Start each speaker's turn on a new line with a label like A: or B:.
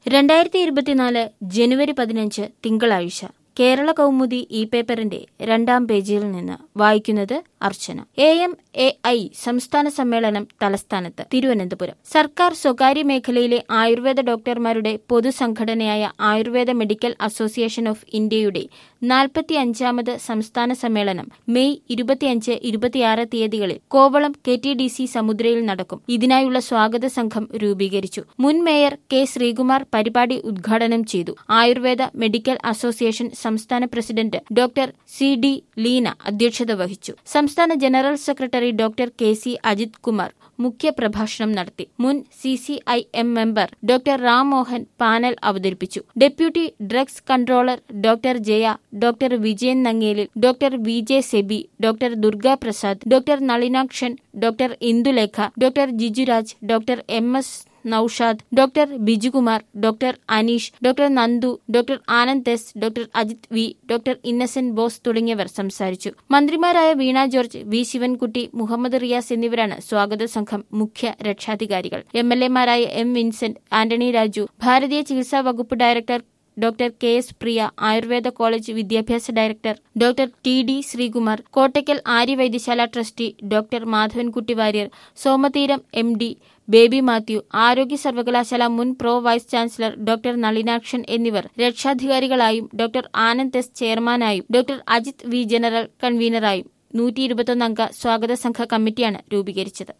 A: രണ്ടായിരത്തി ഇരുപത്തിനാല് ജനുവരി പതിനഞ്ച് തിങ്കളാഴ്ച കേരള കൗമുദി ഈ പേപ്പറിന്റെ രണ്ടാം പേജിൽ നിന്ന് വായിക്കുന്നത് Archana A M A I സംസ്ഥാന സമ്മേളനം തലസ്ഥാനത്ത് തിരുവനന്തപുരം സർക്കാർ സ്വകാര്യ മേഖലയിലെ ആയുർവേദ ഡോക്ടർമാരുടെ പൊതുസംഘടനയായ ആയുർവേദ മെഡിക്കൽ അസോസിയേഷൻ ഓഫ് ഇന്ത്യയുടെ നാൽപ്പത്തി അഞ്ചാമത് സംസ്ഥാന സമ്മേളനം മെയ് ഇരുപത്തിയഞ്ച് ഇരുപത്തിയാറ് തീയതികളിൽ Kovalam K T D C സമുദ്രയിൽ നടക്കും ഇതിനായുള്ള സ്വാഗത സംഘം രൂപീകരിച്ചു മുൻ മേയർ കെ ശ്രീകുമാർ പരിപാടി ഉദ്ഘാടനം ചെയ്തു ആയുർവേദ മെഡിക്കൽ അസോസിയേഷൻ സംസ്ഥാന president doctor C D Leena അധ്യക്ഷത വഹിച്ചു സംസ്ഥാന general secretary doctor K C Ajith Kumar മുഖ്യ പ്രഭാഷണം നടത്തി മുൻ C C I M member doctor Ram Mohan panel അവതരിപ്പിച്ചു deputy drugs controller doctor Jaya doctor Vijayan നങ്ങേലിൽ doctor V J Sebi doctor Durga Prasad doctor Nalinakshan doctor Indulekha doctor Jijuraj doctor M S Naushad doctor Bijukumar doctor Aneesh doctor Nandu doctor Anand S doctor Ajith V doctor Innocent Bose തുടങ്ങിയവർ സംസാരിച്ചു മന്ത്രിമാരായ Veena George V Sivankutty Muhammad Riyas എന്നിവരാണ് സ്വാഗത സംഘം മുഖ്യ രക്ഷാധികാരികൾ എം എൽ എമാരായ എം വിൻസെന്റ് ആന്റണി രാജു ഭാരതീയ ചികിത്സാ വകുപ്പ് director doctor K S Priya Ayurveda college വിദ്യാഭ്യാസ director doctor T D Sreekumar Kottakkal Aryavaidyasala trustee doctor Madhavankutty Warrier Somatheeram M D Baby Mathew ആരോഗ്യ സർവകലാശാല മുൻ pro vice chancellor doctor Nalinakshan എന്നിവർ രക്ഷാധികാരികളായും ഡോക്ടർ ആനന്ദ് എസ് ചെയർമാനായും ഡോക്ടർ അജിത് വി ജനറൽ കൺവീനറായും നൂറ്റി ഇരുപത്തൊന്നംഗ സ്വാഗത സംഘ കമ്മിറ്റിയാണ് രൂപീകരിച്ചത്